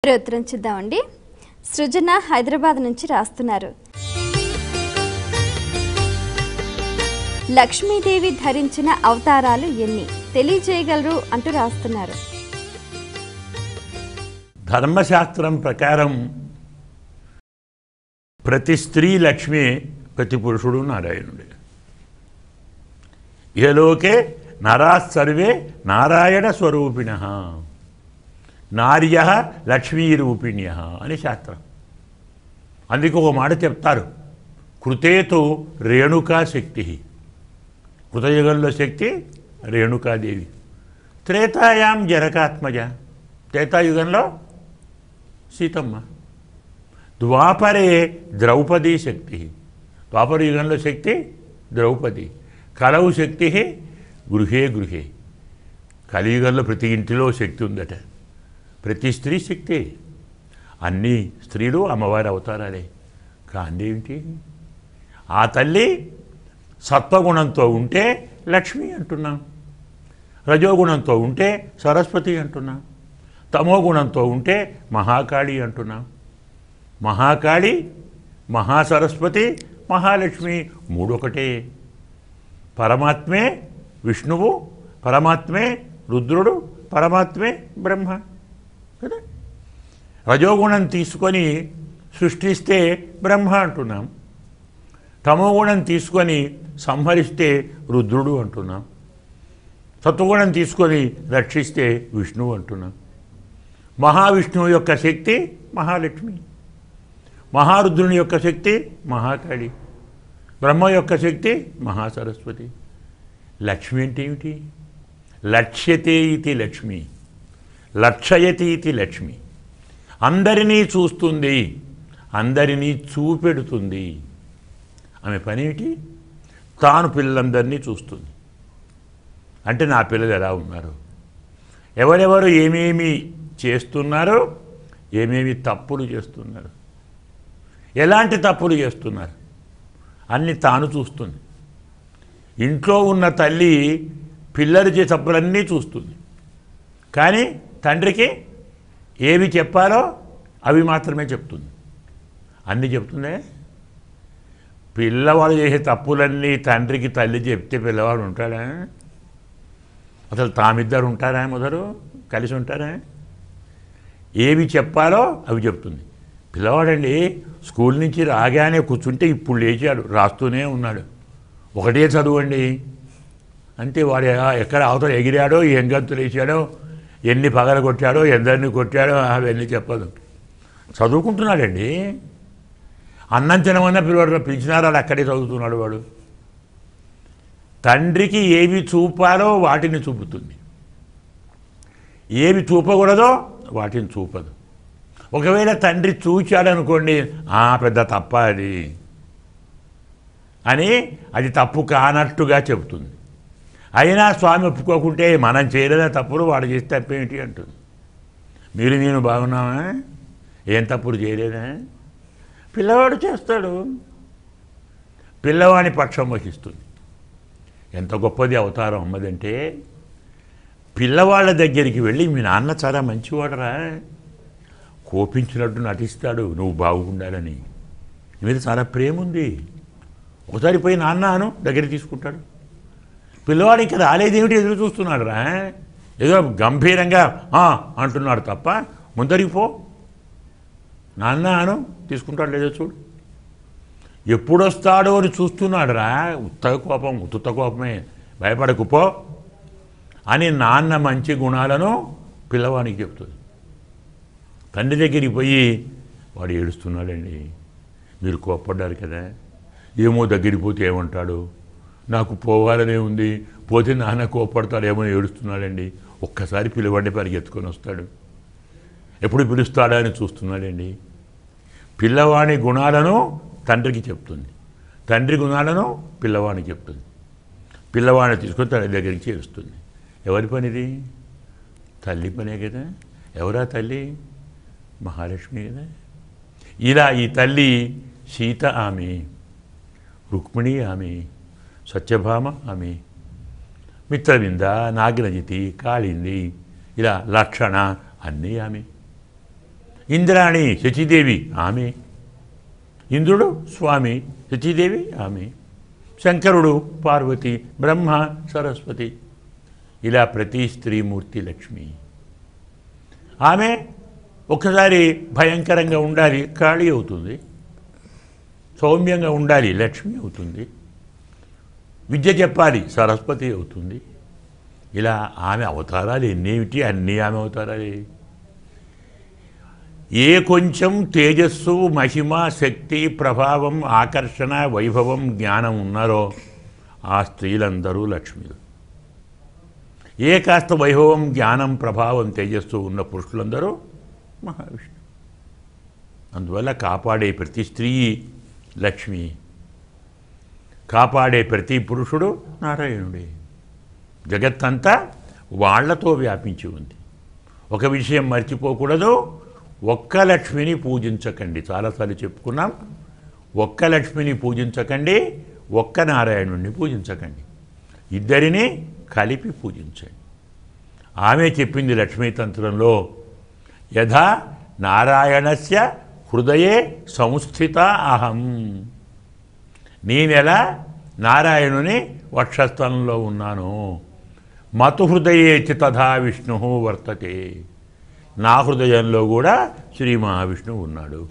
మరి ఉత్తరం చూద్దామండి సృజన హైదరాబాద్ నుంచి రాస్తున్నారు లక్ష్మీదేవి ధరించిన అవతారాలు ఎన్ని తెలియజేయగలరు అంటూ రాస్తున్నారు ధర్మశాస్త్రం ప్రకారం ప్రతి స్త్రీ లక్ష్మి ప్రతి పురుషుడు నారాయణుడే ఇహలోకే నరా సర్వే నారాయణ స్వరూపిణ నార్య లక్ష్మీరూపిణ్య అని శాస్త్రం అందుకు ఒక మాట చెప్తారు కృతేతో రేణుకా శక్తి కృతయుగంలో శక్తి రేణుకాదేవి త్రేతాయాం జనకాత్మజ త్రేతాయుగంలో సీతమ్మ ద్వాపరే ద్రౌపదీ శక్తి ద్వాపర యుగంలో శక్తి ద్రౌపది కలవు శక్తి గృహే గృహే కలియుగంలో ప్రతి ఇంటిలో శక్తి ఉందట ప్రతి స్త్రీ శక్తి అన్ని స్త్రీలు అమ్మవారి అవతారాలే కానీ ఏమిటి ఆ తల్లి సత్వగుణంతో ఉంటే లక్ష్మి అంటున్నాం రజోగుణంతో ఉంటే సరస్వతి అంటున్నాం తమో గుణంతో ఉంటే మహాకాళి అంటున్నాం మహాకాళి మహాసరస్వతి మహాలక్ష్మి మూడొకటే పరమాత్మే విష్ణువు పరమాత్మే రుద్రుడు పరమాత్మే బ్రహ్మ కదా రజోగుణం తీసుకొని సృష్టిస్తే బ్రహ్మ అంటున్నాం తమోగుణం తీసుకొని సంహరిస్తే రుద్రుడు అంటున్నాం సత్వగుణం తీసుకొని రక్షిస్తే విష్ణువు అంటున్నాం మహావిష్ణువు యొక్క శక్తి మహాలక్ష్మి మహారుద్రుని యొక్క శక్తి మహాకాళి బ్రహ్మ యొక్క శక్తి మహాసరస్వతి లక్ష్మి అంటే ఏమిటి లక్ష్యతే ఇది లక్ష్మి లక్షయతి ఇది లక్ష్మి అందరినీ చూస్తుంది అందరినీ చూపెడుతుంది ఆమె పని ఏమిటి తాను పిల్లలందరినీ చూస్తుంది అంటే నా పిల్లలు ఎలా ఉన్నారు ఎవరెవరు ఏమేమి చేస్తున్నారో ఏమేమి తప్పులు చేస్తున్నారు ఎలాంటి తప్పులు చేస్తున్నారు అన్ని తాను చూస్తుంది ఇంట్లో ఉన్న తల్లి పిల్లలు చేసే తప్పులన్నీ చూస్తుంది కానీ తండ్రికి ఏవి చెప్పాలో అవి మాత్రమే చెప్తుంది అన్నీ చెప్తుందే పిల్లవాడు చేసే తప్పులన్నీ తండ్రికి తల్లి చెప్తే పిల్లవాడు ఉంటాడా అసలు తామిద్దరు ఉంటారా మొదలు కలిసి ఉంటారా ఏవి చెప్పాలో అవి చెప్తుంది పిల్లవాడండి స్కూల్ నుంచి రాగానే కూర్చుంటే ఇప్పుడు లేచాడు రాస్తూనే ఉన్నాడు ఒకటే చదువండి అంతే వాడు ఎ- ఎక్కడ అవతల ఎగిరాడో ఏం గంతులు వేసాడో ఎన్ని పగల కొట్టాడో ఎందరిని కొట్టాడో అవన్నీ చెప్పదు చదువుకుంటున్నాడండి అన్నం తినమన్నా పిల్లవాడు పిలిచినారా అక్కడే చదువుతున్నాడు వాడు తండ్రికి ఏవి చూపాలో వాటిని చూపుతుంది ఏవి చూపకూడదో వాటిని చూపదు ఒకవేళ తండ్రి చూచాడనుకోండి ఆ పెద్ద తప్ప అది అని అది తప్పు కానట్టుగా చెబుతుంది అయినా స్వామి ఒప్పుకోకుంటే మనం చేయలేదా తప్పులు వాడు చేస్తే తప్పేమిటి అంటుంది మీరు నేను బాగున్నామా ఏం తప్పులు చేయలేదా పిల్లవాడు చేస్తాడు పిల్లవాని పక్షం వహిస్తుంది ఎంత గొప్పది అవతారం అమ్మదంటే పిల్లవాళ్ళ దగ్గరికి వెళ్ళి మీ నాన్న చాలా మంచివాడరా కోపించినట్టు నటిస్తాడు నువ్వు బాగుండాలని నీ మీద చాలా ప్రేమ ఉంది ఒకసారి పోయి నాన్న అను దగ్గర తీసుకుంటాడు పిల్లవాడు ఇంకా రాలేదేమిటి ఎదురు చూస్తున్నాడు రా ఏదో గంభీరంగా "ఆ" అంటున్నాడు తప్ప ముందరికి పో నాన్న అను తీసుకుంటాడు లేదో చూడు ఎప్పుడు వస్తాడో అని చూస్తున్నాడు రా ఉత్త కోపం ఉత్తుత కోపమే భయపడకు పో అని నాన్న మంచి గుణాలను పిల్లవానికి చెప్తుంది తండ్రి దగ్గరికి పోయి వాడు ఏడుస్తున్నాడండి మీరు కోప్పడ్డారు కదా ఏమో దగ్గరికి పోతే ఏమంటాడు నాకు పోవాలనే ఉంది పోతే నాన్న కోప్పడతాడేమో అని ఏడుస్తున్నాడండి ఒక్కసారి పిల్లవాడిని పరిగెత్తుకొని వస్తాడు ఎప్పుడు పిలుస్తాడా అని చూస్తున్నాడండి పిల్లవాని గుణాలను తండ్రికి చెప్తుంది తండ్రి గుణాలను పిల్లవానికి చెప్తుంది పిల్లవాడిని తీసుకొని తన దగ్గరికి చేరుస్తుంది ఎవరి పనిది తల్లి పనే కదా ఎవరా తల్లి మహాలక్ష్మి కదా ఇలా ఈ తల్లి సీత ఆమె రుక్మిణి ఆమె సత్యభామ ఆమె మిత్రవింద నాగినజితి కాళింది ఇలా లక్షణ అన్నీ ఆమె ఇంద్రాణి శచీదేవి ఆమె ఇంద్రుడు స్వామి శచీదేవి ఆమె శంకరుడు పార్వతి బ్రహ్మ సరస్వతి ఇలా ప్రతి స్త్రీమూర్తి లక్ష్మి ఆమె ఒకసారి భయంకరంగా ఉండాలి కాళీ అవుతుంది సౌమ్యంగా ఉండాలి లక్ష్మి అవుతుంది విద్య చెప్పాలి సరస్వతి అవుతుంది ఇలా ఆమె అవతారాలు ఎన్నేమిటి అన్నీ ఆమె అవతారాలే ఏ కొంచెం తేజస్సు మహిమ శక్తి ప్రభావం ఆకర్షణ వైభవం జ్ఞానం ఉన్నారో ఆ స్త్రీలందరూ లక్ష్మీలు ఏ కాస్త వైభవం జ్ఞానం ప్రభావం తేజస్సు ఉన్న పురుషులందరూ మహావిష్ణు అందువల్ల కాపాడే ప్రతి స్త్రీ లక్ష్మి కాపాడే ప్రతి పురుషుడు నారాయణుడే జగత్తంతా వాళ్లతో వ్యాపించి ఉంది ఒక విషయం మర్చిపోకూడదు ఒక్క లక్ష్మిని పూజించకండి చాలాసార్లు చెప్పుకున్నాం ఒక్క లక్ష్మిని పూజించకండి ఒక్క నారాయణుణ్ణి పూజించకండి ఇద్దరిని కలిపి పూజించండి ఆమె చెప్పింది లక్ష్మీతంత్రంలో యథా నారాయణస్య హృదయే సంస్థిత అహం నేనెలా నారాయణుని వక్షస్థలంలో ఉన్నాను మతు హృదయే చ తథా విష్ణు వర్తతే నా హృదయంలో కూడా శ్రీ మహావిష్ణువు ఉన్నాడు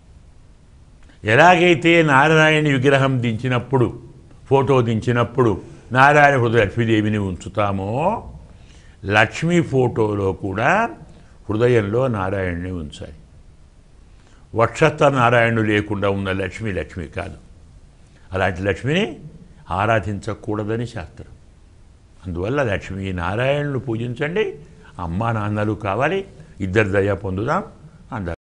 ఎలాగైతే నారాయణ విగ్రహం దించినప్పుడు ఫోటో దించినప్పుడు నారాయణ హృదయ లక్ష్మీదేవిని ఉంచుతామో లక్ష్మీ ఫోటోలో కూడా హృదయంలో నారాయణుని ఉంచాలి వక్షస్థ నారాయణుడు లేకుండా ఉన్న లక్ష్మి లక్ష్మి కాదు అలాంటి లక్ష్మిని ఆరాధించకూడదని శాస్త్రం అందువల్ల లక్ష్మీ నారాయణులు పూజించండి అమ్మా నాన్నలు కావాలి ఇద్దరు దయ పొందుదాం అందరు